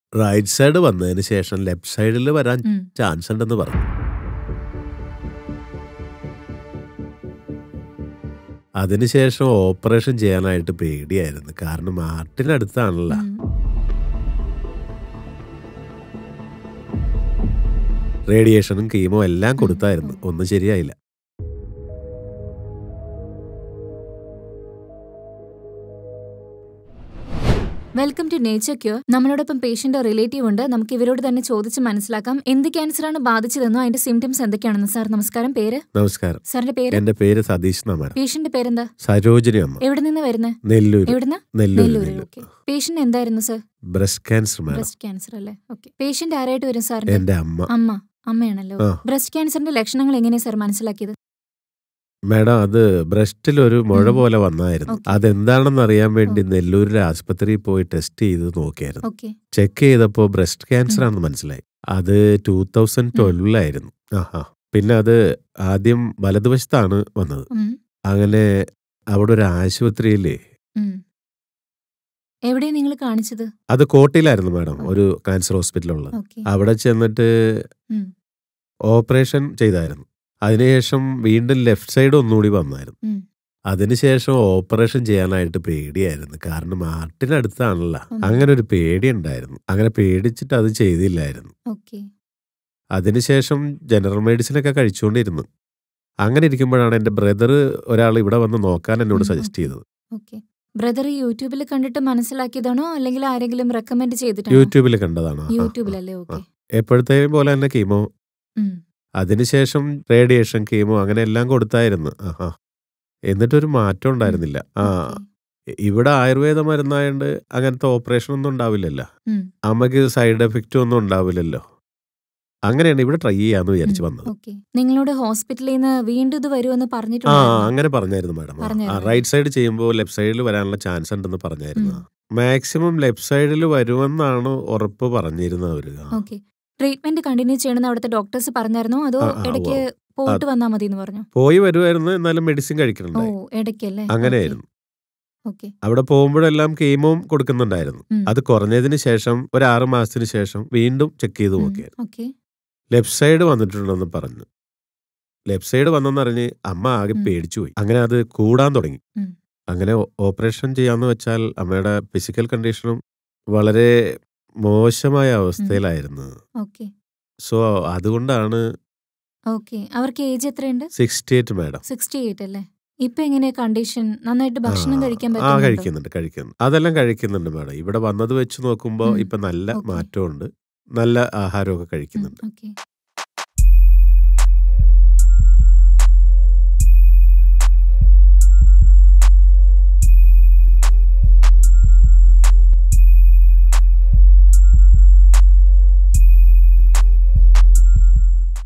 Right side വന്നതിന് ശേഷം left സൈഡിൽ വരാൻ ഉം. ചാൻസ് ഉണ്ടെന്ന് പറഞ്ഞു അതിനുശേഷം ഓപ്പറേഷൻ ചെയ്യാനായിട്ട് പേടിയായിരുന്നു കാരണം മാർട്ടിനടുത്താണല്ലോ ഉം. റേഡിയേഷനും കീമോ എല്ലാം കൊടുത്തായിരുന്നു ഒന്നും ശരിയായില്ല വെൽക്കം ടു നേച്ചർ ക്യൂർ നമ്മളോടൊപ്പം പേഷ്യന്റ് റിലേറ്റീവ് ഉണ്ട് നമുക്ക് ഇവരോട് തന്നെ ചോദിച്ച് മനസ്സിലാക്കാം എന്ത് ക്യാൻസറാണ് ബാധിച്ചതെന്നോ അതിന്റെ സിംറ്റംസ് എന്തൊക്കെയാണെന്ന് സാർ നമസ്കാരം പേര് നമസ്കാരം സാറിന്റെ പേര് എന്റെ പേര് സതീഷ് നാമര പേഷ്യന്റ് പേരെന്താ സരോജിനി അമ്മ എവിടെ നിന്ന് വരുന്നത് നെല്ലൂര് എവിടുന്ന് നെല്ലൂര് നെല്ലൂരിൽ നെല്ലൂർ ഓക്കെ പേഷ്യന്റ് എന്തായിരുന്നു sir breast cancer madam breast cancer അല്ലേ ഓക്കെ പേഷ്യന്റ് ആരായിട്ട് വരും സാറിന്റെ എന്റെ അമ്മ അമ്മ അമ്മയാണല്ലോ ആ. ബ്രസ്റ്റ് ക്യാൻസറിന്റെ ലക്ഷണങ്ങൾ എങ്ങനെയാ സാർ മനസ്സിലാക്കിയത് മാഡം അത് ബ്രസ്റ്റിൽ ഒരു മുഴ ഉം. പോലെ വന്നായിരുന്നു ഓക്കേ. അതെന്താണെന്ന് അറിയാൻ വേണ്ടി നെല്ലൂരിലെ ആസ്പത്രിയിൽ പോയി ടെസ്റ്റ് ചെയ്ത് നോക്കിയായിരുന്നു ഓക്കെ ചെക്ക് ചെയ്തപ്പോൾ ബ്രസ്റ്റ് ക്യാൻസർ ആണെന്ന് മനസ്സിലായി അത് ടൂ തൗസൻഡ് ട്വൽവിലായിരുന്നു ആഹാ പിന്നെ അത് ആദ്യം വലതുവശത്താണ് വന്നത് അങ്ങനെ അവിടെ ഒരു ആശുപത്രിയില് എവിടെയാ നിങ്ങൾ കാണിച്ചത് അത് കോട്ടയിലായിരുന്നു മാഡം ഓ. ഒരു ക്യാൻസർ ഹോസ്പിറ്റലുള്ളത് ഓക്കെ അവിടെ ചെന്നിട്ട് ഉം. ഓപ്പറേഷൻ ചെയ്തായിരുന്നു അതിനുശേഷം വീണ്ടും ലെഫ്റ്റ് സൈഡ് ഒന്നുകൂടി വന്നായിരുന്നു ഉം. അതിനുശേഷം ഓപ്പറേഷൻ ചെയ്യാനായിട്ട് പേടിയായിരുന്നു കാരണം മാർട്ടിനടുത്താണല്ലോ ഉം. അങ്ങനെ ഒരു പേടി ഉണ്ടായിരുന്നു അങ്ങനെ പേടിച്ചിട്ട് അത് ചെയ്തില്ലായിരുന്നു ഓക്കെ അതിനുശേഷം ജനറൽ മെഡിസിൻ ഒക്കെ കഴിച്ചുകൊണ്ടിരുന്നു അങ്ങനെ ഇരിക്കുമ്പോഴാണ് എൻ്റെ ബ്രദർ ഒരാൾ ഇവിടെ വന്ന് നോക്കാൻ എന്നോട് ഉം, സജസ്റ്റ് ഓക്കേ. ചെയ്തത് ഓക്കെ ബ്രദർ യൂട്യൂബിൽ കണ്ടിട്ട് മനസ്സിലാക്കിയതാണോ അല്ലെങ്കിൽ ആരെങ്കിലും റെക്കമെൻഡ് ചെയ്തിട്ടാണോ യൂട്യൂബിൽ കണ്ടതാണ് ആഹാ. യൂട്യൂബിലല്ലേ ഓക്കെ എപ്പോഴത്തെയും പോലെ തന്നെ കീമോ അതിനുശേഷം റേഡിയേഷൻ കീമോ അങ്ങനെ എല്ലാം കൊടുത്തായിരുന്നു ആഹാ എന്നിട്ടൊരു മാറ്റം ഉണ്ടായിരുന്നില്ല ആ ഇവിടെ ആയുർവേദ മരുന്നായോണ്ട് അങ്ങനത്തെ ഓപ്പറേഷൻ ഒന്നും ഉണ്ടാവില്ലല്ലോ അമ്മക്ക് സൈഡ് എഫക്റ്റ് ഒന്നും ഉണ്ടാവില്ലല്ലോ അങ്ങനെയാണ് ഇവിടെ ട്രൈ ചെയ്യാന്ന് വിചാരിച്ചു വന്നത് ഓക്കെ നിങ്ങളോട് ഹോസ്പിറ്റലിൽ നിന്ന് വീണ്ടും ഇത് വരുമെന്ന് ആ പറഞ്ഞിട്ടുണ്ടായിരുന്നു അങ്ങനെ പറഞ്ഞായിരുന്നു മാഡം ആ, പറഞ്ഞായിരുന്നു. റൈറ്റ് സൈഡ് ചെയ്യുമ്പോൾ ലെഫ്റ്റ് സൈഡിൽ വരാനുള്ള ചാൻസ് ഉണ്ടെന്ന് പറഞ്ഞായിരുന്നു ഉം. മാക്സിമം ലെഫ്റ്റ് സൈഡിൽ വരുമെന്നാണ് ഉറപ്പ് പറഞ്ഞിരുന്നത് അവര് ആ. ഓക്കെ ട്രീറ്റ്മെന്റ് കണ്ടിന്യൂ ചെയ്യണമെന്ന് അവിടുത്തെ ഡോക്ടേഴ്സ് പറഞ്ഞായിരുന്നോ അതോ ആ, ആ, ഇടയ്ക്ക് പോയിട്ട് വന്നാ മതി എന്ന് പറഞ്ഞു പോയി വരുമായിരുന്നു എന്നാലും മെഡിസിൻ ഓ കഴിക്കുന്നുണ്ടായി ഇടയ്ക്കല്ലേ അങ്ങനെയായിരുന്നു ഓക്കെ അവിടെ പോകുമ്പോഴെല്ലാം കീമോം കൊടുക്കുന്നുണ്ടായിരുന്നു ഉം. അത് കുറഞ്ഞതിന് ശേഷം ഒരു ആറ് മാസത്തിന് ശേഷം വീണ്ടും ചെക്ക് ചെയ്ത് നോക്കിയായിരുന്നു ഓക്കെ ലെഫ്റ്റ് സൈഡ് വന്നിട്ടുണ്ടെന്ന് പറഞ്ഞു ലെഫ്റ്റ് സൈഡ് വന്നെന്നറിഞ്ഞ് അമ്മ ആകെ ഉം. പേടിച്ചു പോയി അങ്ങനെ അത് കൂടാൻ തുടങ്ങി ഉം. അങ്ങനെ ഓ- ഓപ്പറേഷൻ ചെയ്യാന്ന് വെച്ചാൽ അമ്മയുടെ ഫിസിക്കൽ കണ്ടീഷനും വളരെ മോശമായ അവസ്ഥയിലായിരുന്നു ഓക്കെ സോ അതുകൊണ്ടാണ് ഓക്കെ അവർക്ക് ഏജ് എത്രയുണ്ട് sixty eight madam sixty eight അല്ലേ ഇപ്പൊ എങ്ങനെയാ കണ്ടീഷൻ നന്നായിട്ട് ഭക്ഷണം കഴിക്കാൻ ആ പറ്റുന്നുണ്ടോ കഴിക്കുന്നുണ്ട് കഴിക്കുന്നു അതെല്ലാം കഴിക്കുന്നുണ്ട് മാഡം ഇവിടെ വന്നത് വെച്ച് നോക്കുമ്പോൾ ഉം. ഇപ്പൊ നല്ല ഓക്കേ. മാറ്റമുണ്ട് നല്ല ആഹാരമൊക്കെ കഴിക്കുന്നുണ്ട് ഓക്കെ